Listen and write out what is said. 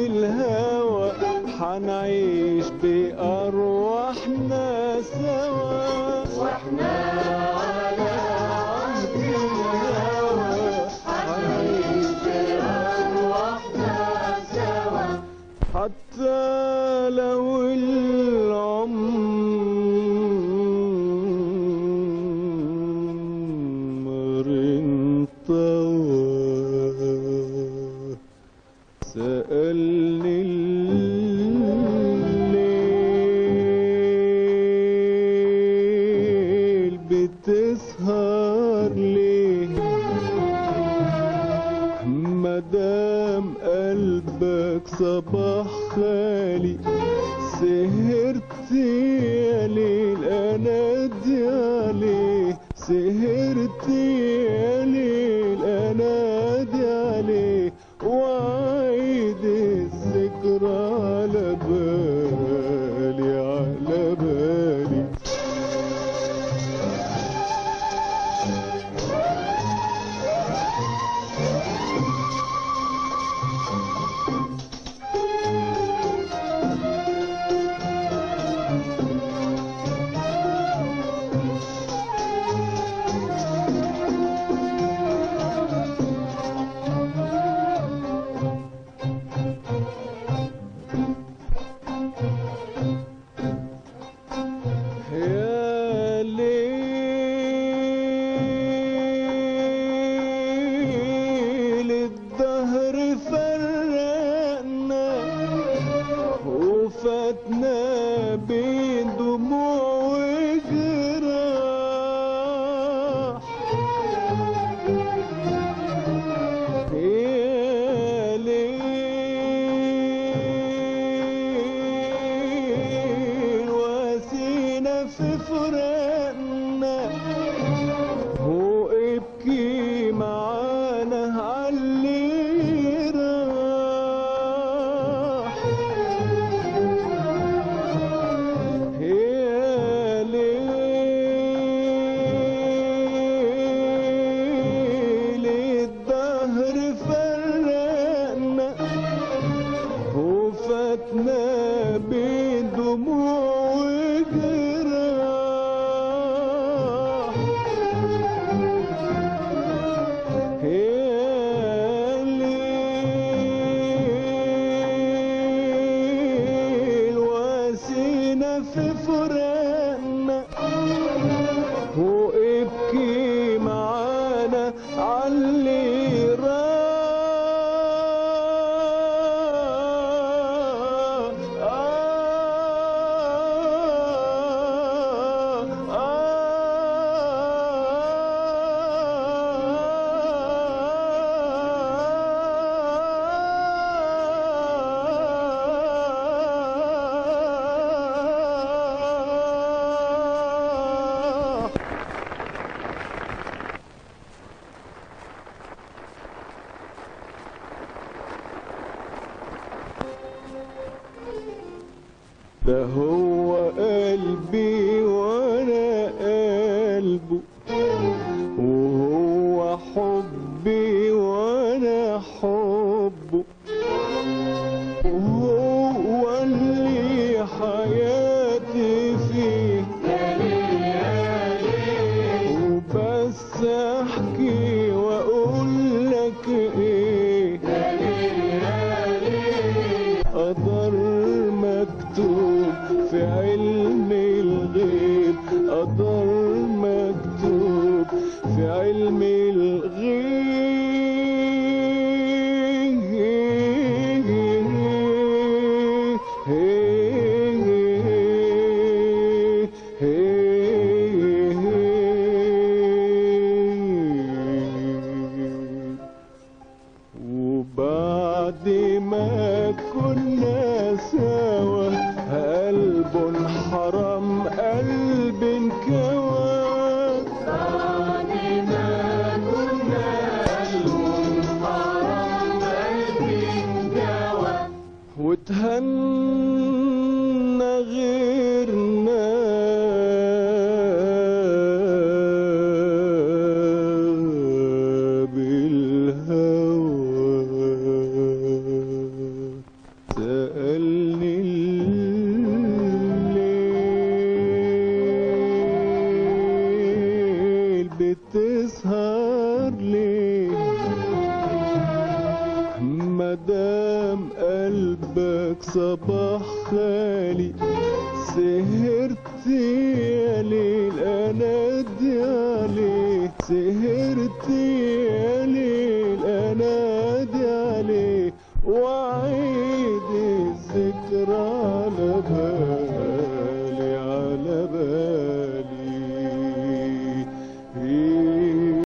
الهوى حنعيش بأرواحنا سوا واحنا على عهد الهوى هنعيش بأرواحنا سوا حتى لو العمر انطوى سألني الليل بتسهر ليه مدام قلبك صباح خالي سهرت يا ليل انادي عليه سهرت يا ليل انادي عليه وعيد الذكرى على بالي على بالي يا ليل الدهر فرقنا وفاتنا بين دموع وجراح يا ليل واسينا في فراقنا وابكي معانا عاللي راح يا ليل الدهر فرقنا وفاتنا بين دموع وجراح يا ليل واسينا في فراقنا وابكي معانا عاللي راح ده هو قلبي وانا قلبه وهو حبي وانا حبه وهو اللي حياتي فيه وبس احكي واقول لك ايه قدر مكتوب في علم الغيب قدر مكتوب في علم الغيب وبعد ما كنا سوا قلب حرام قلب انكوى بعد ما كنا قلب حرام قلبي انجوى وتهنى غيرنا بالهوى قلبك صباح خالي سهرت يا ليل انادي عليه سهرت يا ليل انادي عليه وعيد الذكرى على بالي